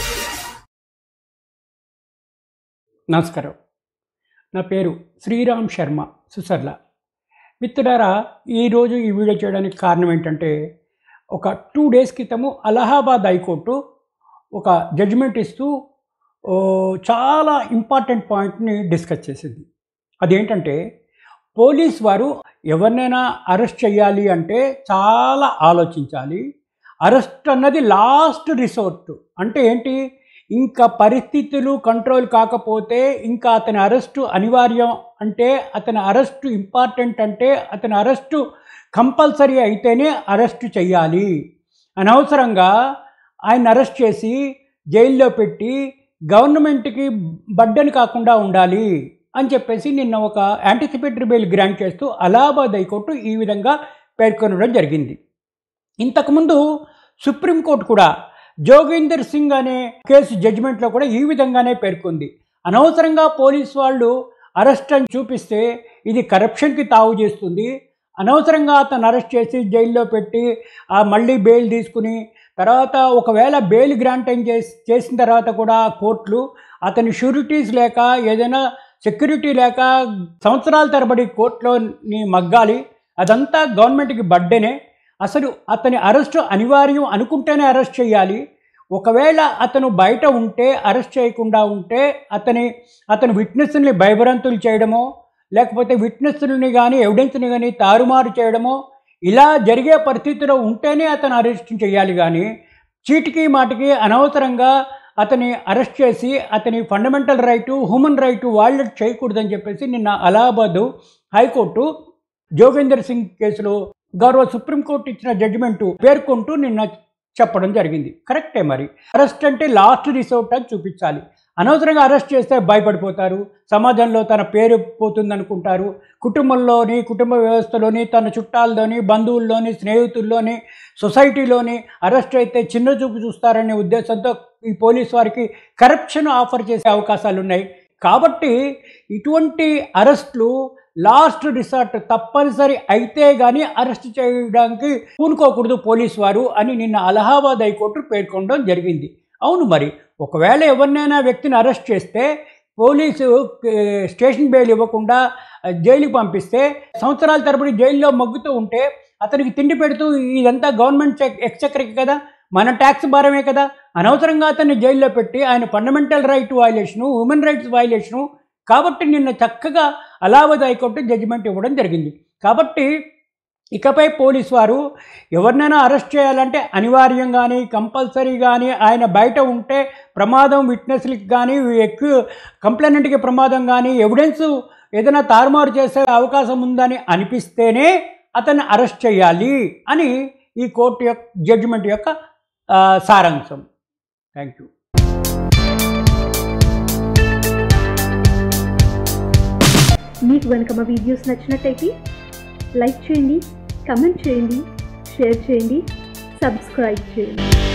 నమస్కారం నా పేరు శ్రీరామ్ శర్మ సుసర్ల మిత్రులారా ఈరోజు ఈ వీడియో చేయడానికి కారణం ఏంటంటే ఒక టూ డేస్ క్రితము అలహాబాద్ హైకోర్టు ఒక జడ్జిమెంట్ ఇస్తూ ఓ, చాలా ఇంపార్టెంట్ పాయింట్ని డిస్కస్ చేసింది అదేంటంటే పోలీస్ వారు ఎవరినైనా అరెస్ట్ చేయాలి అంటే చాలా ఆలోచించాలి అరెస్ట్ అన్నది లాస్ట్ రిసోర్ట్ అంటే ఏంటి ఇంకా పరిస్థితులు కంట్రోల్ కాకపోతే ఇంకా అతని అరెస్టు అనివార్యం అంటే అతని అరెస్టు ఇంపార్టెంట్ అంటే అతని అరెస్టు కంపల్సరీ అయితేనే అరెస్టు చేయాలి అనవసరంగా ఆయన అరెస్ట్ చేసి జైల్లో పెట్టి గవర్నమెంట్కి బడ్డని కాకుండా ఉండాలి అని చెప్పేసి నిన్న ఒక యాంటిసిపేటరీ బెయిల్ గ్రాంట్ చేస్తూ అలహాబాద్ హైకోర్టు ఈ విధంగా పేర్కొనడం జరిగింది ఇంతకుముందు సుప్రీంకోర్టు కూడా జోగేందర్ సింగ్ అనే కేసు జడ్జిమెంట్లో కూడా ఈ విధంగానే పేర్కొంది అనవసరంగా పోలీస్ వాళ్ళు అరెస్ట్ అని చూపిస్తే ఇది కరప్షన్కి తావు చేస్తుంది అనవసరంగా అతను అరెస్ట్ చేసి జైల్లో పెట్టి ఆ మళ్ళీ బెయిల్ తీసుకుని తర్వాత ఒకవేళ బెయిల్ గ్రాంట్ అయిన చేసి చేసిన తర్వాత కూడా కోర్టులు అతని షూరిటీస్ లేక ఏదైనా సెక్యూరిటీ లేక సంవత్సరాల తరబడి కోర్టులోని మగ్గాలి అదంతా గవర్నమెంట్కి బడ్డనే అసలు అతని అరెస్టు అనివార్యం అనుకుంటేనే అరెస్ట్ చేయాలి ఒకవేళ అతను బయట ఉంటే అరెస్ట్ చేయకుండా ఉంటే అతని అతని విట్నెస్ని భయభ్రాంతులు చేయడమో లేకపోతే విట్నెస్ని కానీ ఎవిడెన్స్ని కానీ తారుమారు చేయడమో ఇలా జరిగే పరిస్థితిలో ఉంటేనే అతను అరెస్ట్ చేయాలి కానీ చీటికి మాటికి అనవసరంగా అతని అరెస్ట్ చేసి అతని ఫండమెంటల్ రైటు హ్యూమన్ రైటు వాళ్ళు చేయకూడదని చెప్పేసి నిన్న అలహాబాదు హైకోర్టు జోగేందర్ సింగ్ కేసులో గౌరవ సుప్రీంకోర్టు ఇచ్చిన జడ్జిమెంటు పేర్కొంటూ నిన్న చెప్పడం జరిగింది కరెక్టే మరి అరెస్ట్ అంటే లాస్ట్ రిసోర్ట్ అని చూపించాలి అనవసరంగా అరెస్ట్ చేస్తే భయపడిపోతారు సమాజంలో తన పేరు పోతుందనుకుంటారు కుటుంబంలోని కుటుంబ వ్యవస్థలోని తన చుట్టాల్లోని బంధువుల్లోని స్నేహితుల్లోని సొసైటీలోని అరెస్ట్ అయితే చిన్న చూపు చూస్తారనే ఉద్దేశంతో ఈ పోలీస్ వారికి కరప్షన్ ఆఫర్ చేసే అవకాశాలు ఉన్నాయి కాబట్టి ఇటువంటి అరెస్టులు లాస్ట్ రిసార్ట్ తప్పనిసరి అయితే కానీ అరెస్ట్ చేయడానికి పూనుకోకూడదు పోలీస్ వారు అని నిన్న అలహాబాద్ హైకోర్టు పేర్కొనడం జరిగింది అవును మరి ఒకవేళ ఎవరినైనా వ్యక్తిని అరెస్ట్ చేస్తే పోలీసు ఏ, స్టేషన్ బెయిల్ ఇవ్వకుండా ఆ, జైలుకి పంపిస్తే సంవత్సరాల తరబడి జైల్లో మగ్గుతూ ఉంటే అతనికి తిండి పెడుతూ ఇదంతా గవర్నమెంట్ చెక్ ఎక్స్చక్రకి కదా మన ట్యాక్స్ భారమే కదా అనవసరంగా అతన్ని జైల్లో పెట్టి ఆయన fundamental right violation human rights violation కాబట్టి నిన్న చక్కగా అలహాబాద్ హైకోర్టు జడ్జిమెంట్ ఇవ్వడం జరిగింది కాబట్టి ఇకపై పోలీస్ వారు ఎవరినైనా అరెస్ట్ చేయాలంటే అనివార్యం కానీ కంపల్సరీ కానీ ఆయన బయట ఉంటే ప్రమాదం విట్నెస్లకి కానీ ఎక్కువ కంప్లైనెంట్కి ప్రమాదం కానీ ఎవిడెన్స్ ఏదైనా తారుమారు చేసే అవకాశం ఉందని అనిపిస్తేనే అతన్ని అరెస్ట్ చేయాలి అని ఈ కోర్టు యొక్క జడ్జిమెంట్ యొక్క ఆ, సారాంశం థ్యాంక్ యూ మీకు కనుక మా వీడియోస్ నచ్చినట్టయితే లైక్ చేయండి కమెంట్ చేయండి షేర్ చేయండి సబ్స్క్రైబ్ చేయండి